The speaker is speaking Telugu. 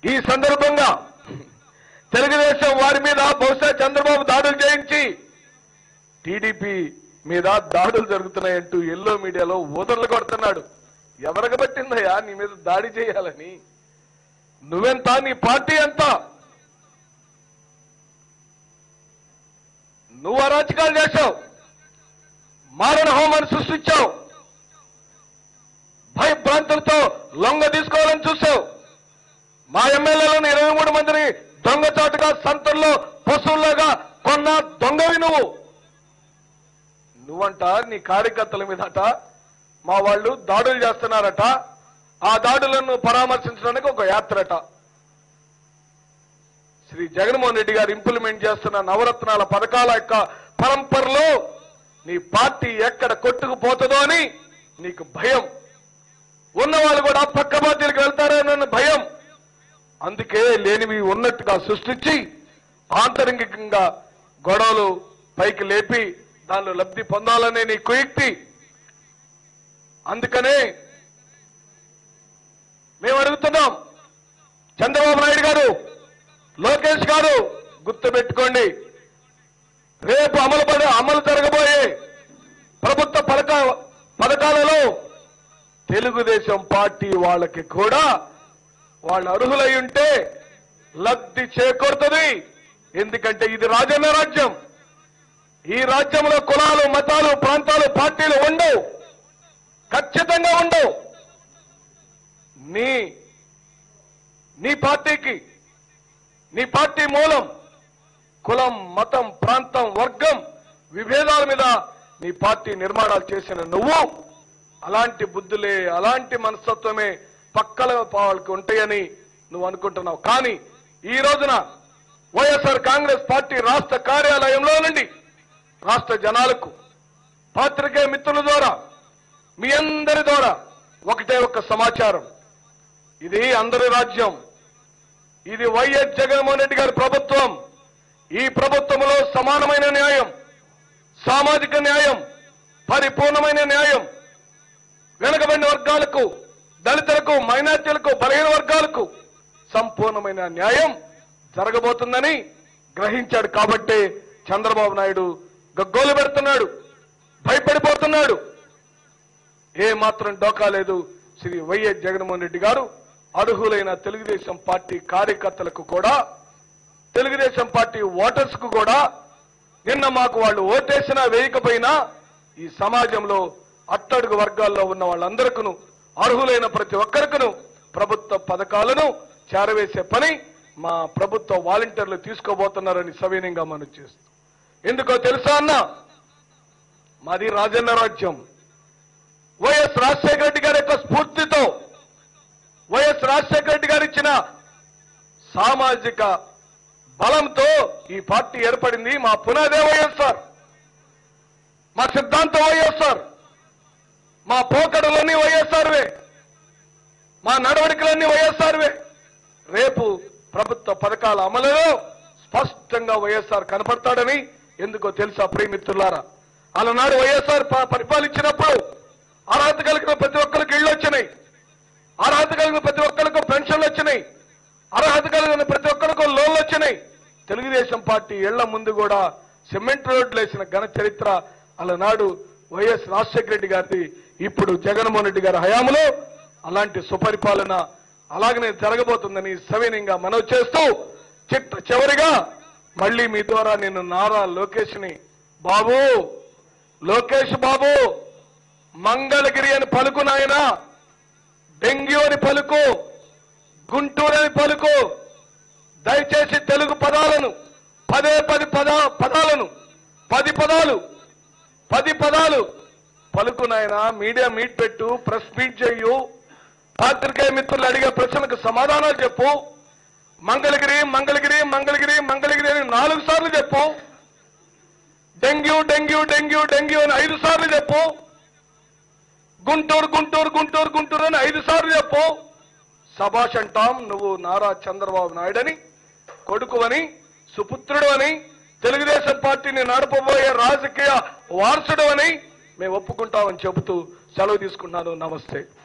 ఈ సందర్భంగా తెలుగుదేశం వారి మీద బహుశా చంద్రబాబు దాడులు చేయించి టీడీపీ మీద దాడులు జరుగుతున్నాయంటూ ఎల్లో మీడియాలో ఊదర్లు కొడుతున్నాడు ఎవరికి పట్టిందయ్యా నీ మీద దాడి చేయాలని నువ్వెంత నీ పార్టీ ఎంత నువ్వు అరాచకాలు చేశావు మారణ హోమాన్ని సృష్టించావు భయభ్రాంతులతో లొంగ తీసుకోవాలని చూసావు మా ఎమ్మెల్యేలను ఇరవై మూడు మందిని దొంగచాటుగా సంతల్లో పశువుల్లాగా కొన్న దొంగవి నువ్వు నువ్వంట నీ కార్యకర్తల మీదట మా వాళ్ళు దాడులు చేస్తున్నారట ఆ దాడులను పరామర్శించడానికి ఒక యాత్రట శ్రీ జగన్మోహన్ రెడ్డి గారు ఇంప్లిమెంట్ చేస్తున్న నవరత్నాల పథకాల యొక్క పరంపరలో నీ పార్టీ ఎక్కడ కొట్టుకుపోతుందో అని నీకు భయం ఉన్న వాళ్ళు కూడా పక్క పార్టీలకు వెళ్తారన్న భయం అందుకే లేనివి ఉన్నట్టుగా సృష్టించి ఆంతరంగికంగా గొడవలు పైకి లేపి దానిలో లబ్ధి పొందాలనే నీ కుయుక్తి అందుకనే మేము అడుగుతున్నాం చంద్రబాబు నాయుడు గారు లోకేష్ గారు గుర్తుపెట్టుకోండి రేపు అమలు పడ అమలు జరగబోయే ప్రభుత్వ పథక పథకాలలో తెలుగుదేశం పార్టీ వాళ్ళకి కూడా వాళ్ళు అర్హులై ఉంటే లబ్ధి చేకూరుతుంది ఎందుకంటే ఇది రాజన్న రాజ్యం ఈ రాజ్యంలో కులాలు మతాలు ప్రాంతాలు పార్టీలు ఉండవు ఖచ్చితంగా ఉండవు నీ నీ పార్టీకి నీ పార్టీ మూలం కులం మతం ప్రాంతం వర్గం విభేదాల మీద నీ పార్టీ నిర్మాణాలు చేసిన నువ్వు అలాంటి బుద్ధులే అలాంటి మనస్తత్వమే పక్కల వాళ్ళకి ఉంటాయని నువ్వు అనుకుంటున్నావు కానీ ఈ రోజున వైఎస్ఆర్ కాంగ్రెస్ పార్టీ రాష్ట్ర కార్యాలయంలో నుండి రాష్ట్ర జనాలకు పాత్రికేయ మిత్రుల ద్వారా మీ అందరి ద్వారా ఒకటే ఒక్క సమాచారం ఇది అందరి రాజ్యం ఇది వైఎస్ జగన్మోహన్ రెడ్డి గారి ప్రభుత్వం ఈ ప్రభుత్వంలో సమానమైన న్యాయం సామాజిక న్యాయం పరిపూర్ణమైన న్యాయం వెనుకబడిన వర్గాలకు దళితులకు మైనార్టీలకు బలహీన వర్గాలకు సంపూర్ణమైన న్యాయం జరగబోతుందని గ్రహించాడు కాబట్టే చంద్రబాబు నాయుడు గగ్గోలు పెడుతున్నాడు భయపడిపోతున్నాడు ఏ మాత్రం డోకా లేదు శ్రీ వైఎస్ జగన్మోహన్ రెడ్డి గారు అర్హులైన తెలుగుదేశం పార్టీ కార్యకర్తలకు కూడా తెలుగుదేశం పార్టీ ఓటర్స్ కు కూడా నిన్న మాకు వాళ్ళు ఓటేసినా వేయకపోయినా ఈ సమాజంలో అట్టడుగు వర్గాల్లో ఉన్న వాళ్ళందరికను అర్హులైన ప్రతి ఒక్కరికను ప్రభుత్వ పథకాలను చేరవేసే పని మా ప్రభుత్వ వాలంటీర్లు తీసుకోబోతున్నారని సవినయంగా మనం చేస్తాం ఎందుకో తెలుసా అన్న మాది రాజన్న రాజ్యం వైఎస్ రాజశేఖర రెడ్డి గారి యొక్క స్ఫూర్తితో వైఎస్ రాజశేఖర రెడ్డి గారు ఇచ్చిన సామాజిక బలంతో ఈ పార్టీ ఏర్పడింది మా పునాదే వైఎస్ఆర్ మా సిద్ధాంతం వైఎస్ఆర్ మా పోకడలన్నీ వైఎస్ఆర్వే మా నడవడికలన్నీ వైఎస్ఆర్వే రేపు ప్రభుత్వ పథకాల అమలులో స్పష్టంగా వైఎస్ఆర్ కనపడతాడని ఎందుకో తెలుసా ప్రియమిత్రులారా అలనాడు వైఎస్ఆర్ ప- పరిపాలించినప్పుడు అర్హత కలిగిన ప్రతి ఒక్కరికి ఇళ్ళు వచ్చినాయి అర్హత కలిగిన ప్రతి ఒక్కరికి పెన్షన్లు వచ్చినాయి అర్హత కలిగిన ప్రతి ఒక్కరికి లోన్లు వచ్చినాయి తెలుగుదేశం పార్టీ ఇళ్ల ముందు కూడా సిమెంట్ రోడ్లు వేసిన ఘన చరిత్ర అలనాడు వైఎస్ రాజశేఖర రెడ్డి గారిది ఇప్పుడు జగన్మోహన్ రెడ్డి గారి హయాంలో అలాంటి సుపరిపాలన అలాగనే జరగబోతుందని సవినయంగా మనవి చేస్తూ చిట్ట చివరిగా మళ్ళీ మీ ద్వారా నేను నారా లోకేష్ ని బాబు లోకేష్ బాబు మంగళగిరి అని పలుకు నాయనా డెంగ్యూ అని పలుకు గుంటూరు అని పలుకు దయచేసి తెలుగు పదాలను పదే పది పద పదాలను పది పదాలు పది పదాలు పలుకు నాయన మీడియా మీట్ పెట్టు ప్రెస్ మీట్ చెయ్యు పాత్రికేయ మిత్రులు అడిగే ప్రశ్నలకు సమాధానాలు చెప్పు మంగళగిరి మంగళగిరి మంగళగిరి మంగళగిరి అని నాలుగు సార్లు చెప్పు డెంగ్యూ డెంగ్యూ డెంగ్యూ డెంగ్యూ అని ఐదు సార్లు చెప్పు గుంటూరు గుంటూరు గుంటూరు గుంటూరు అని ఐదు సార్లు చెప్పు సభాష్ అంటాం నువ్వు నారా చంద్రబాబు నాయుడు అని కొడుకు అని సుపుత్రుడు అని తెలుగుదేశం పార్టీని నడపబోయే రాజకీయ వారసుడు అని మేము ఒప్పుకుంటామని చెబుతూ సెలవు తీసుకున్నాను నమస్తే